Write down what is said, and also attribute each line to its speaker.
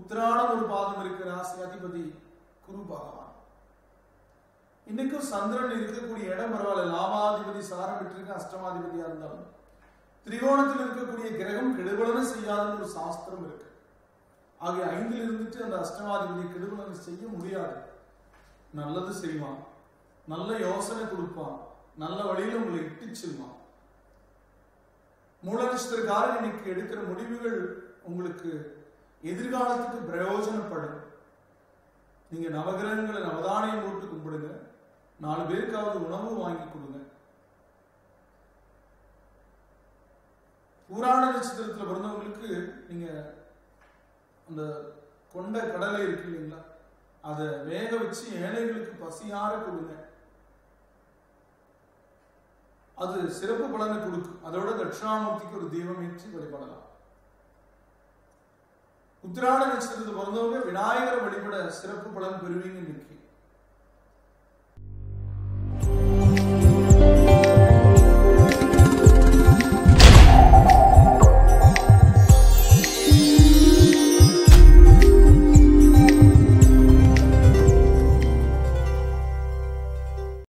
Speaker 1: உத்திராடம் ஒரு பாதம் இருக்கு ராசி அதிபதி குரு பகவான் இன்னைக்கும் சந்திரன் இருக்கக்கூடிய இடம் பரவாயில்ல லாபாதிபதி சாரம் பெற்றிருக்க அஷ்டமாதிபதியா இருந்தாலும் திரிகோணத்தில் இருக்கக்கூடிய கிரகம் கெடுபலனும் செய்யாதுன்னு ஒரு சாஸ்திரம் இருக்கு ஆகிய ஐந்தில் இருந்துட்டு அந்த அஷ்டமாதிபதி கெடுபலன் செய்ய முடியாது நல்லது செய்வான் நல்ல யோசனை கொடுப்பான் நல்ல வழியில உங்களை இட்டு செல்வான் மூல நட்சத்திரக்காரன் இன்னைக்கு எடுக்கிற முடிவுகள் உங்களுக்கு எதிர்காலத்துக்கு பிரயோஜனப்படும் நீங்க நவகிரகங்களை நவதானியம் போட்டு கும்பிடுங்க நாலு பேருக்காவது உணவு வாங்கி கொடுங்க புராண நட்சத்திரத்துல பிறந்தவங்களுக்கு நீங்க அந்த கொண்ட கடலை இருக்கு இல்லைங்களா அதை வேக வச்சு ஏழைகளுக்கு பசியார கொடுங்க அது சிறப்பு பலனை கொடுக்கும் அதோட தட்சிணாமூர்த்திக்கு ஒரு தீபம் ஏற்றி வழிபடலாம் உத்திராட நட்சத்திரத்தில் பிறந்தவங்க விநாயகரை வழிபட சிறப்பு பலன் பெறுவீங்க இன்னைக்கு